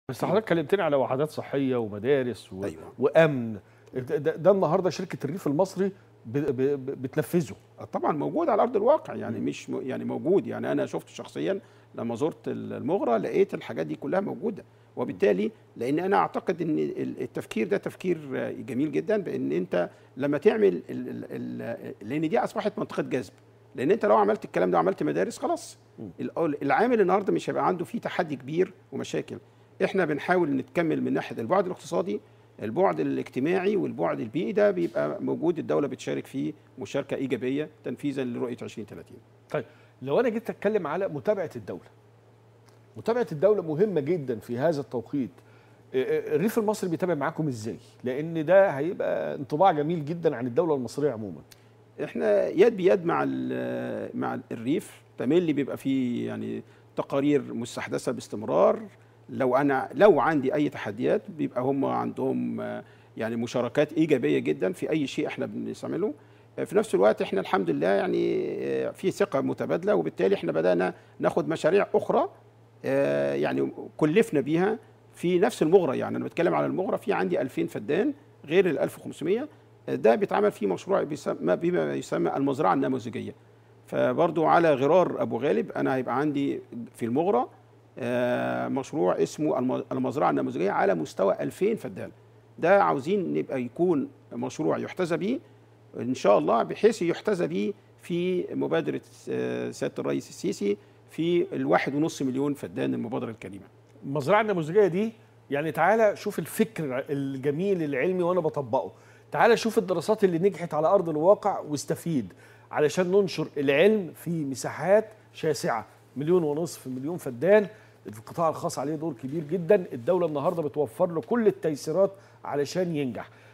بس حضرتك كلمتني على وحدات صحيه ومدارس و... أيوة. وامن ده, ده ده النهارده شركه الريف المصري ب... ب... ب... بتنفذه طبعا موجود على ارض الواقع يعني مش م- يعني موجود يعني انا شفت شخصيا لما زرت المغرة لقيت الحاجات دي كلها موجوده وبالتالي لان انا اعتقد ان ال- التفكير ده تفكير آه، جميل جدا بان انت لما تعمل ال- ال- ال- لان دي اصبحت منطقه جذب لان انت لو عملت الكلام ده وعملت مدارس خلاص ال- العامل النهارده مش هيبقى عنده فيه تحدي كبير ومشاكل احنا بنحاول نتكمل من ناحيه البعد الاقتصادي البعد الاجتماعي والبعد البيئي ده بيبقى موجود الدوله بتشارك فيه مشاركه ايجابيه تنفيذا لرؤيه 2030 طيب لو انا جيت اتكلم على متابعه الدوله متابعه الدوله مهمه جدا في هذا التوقيت إيه إيه الريف المصري بيتابع معاكم ازاي لان ده هيبقى انطباع جميل جدا عن الدوله المصريه عموما احنا يد بيد مع ال- مع الريف تملي بيبقى فيه يعني تقارير مستحدثه باستمرار لو انا لو عندي اي تحديات بيبقى هم عندهم آه، يعني مشاركات ايجابيه جدا في اي شيء احنا بنستعمله آه، في نفس الوقت احنا الحمد لله يعني آه، في ثقه متبادله وبالتالي احنا بدانا ناخد مشاريع اخرى آه، يعني كلفنا بيها في نفس المغرة يعني انا بتكلم على المغرة في عندي 2000 فدان غير ال 1500 آه، ده بيتعمل فيه مشروع بيسمى بما يسمى المزرعه النموذجيه فبرضو على غرار ابو غالب انا هيبقى عندي في المغرة آه، مشروع اسمه الم- المزرعه النموذجيه على مستوى 2000 فدان ده عاوزين نبقى يكون مشروع يحتذى به ان شاء الله بحيث يحتذى به في مبادره آه، سياده الرئيس السيسي في الواحد ونص مليون فدان المبادره الكريمه المزرعه النموذجيه دي يعني تعالى شوف الفكر الجميل العلمي وانا بطبقه تعالى شوف الدراسات اللي نجحت على ارض الواقع واستفيد علشان ننشر العلم في مساحات شاسعه مليون ونصف مليون فدان القطاع الخاص عليه دور كبير جدا الدوله النهارده بتوفر له كل التيسيرات علشان ينجح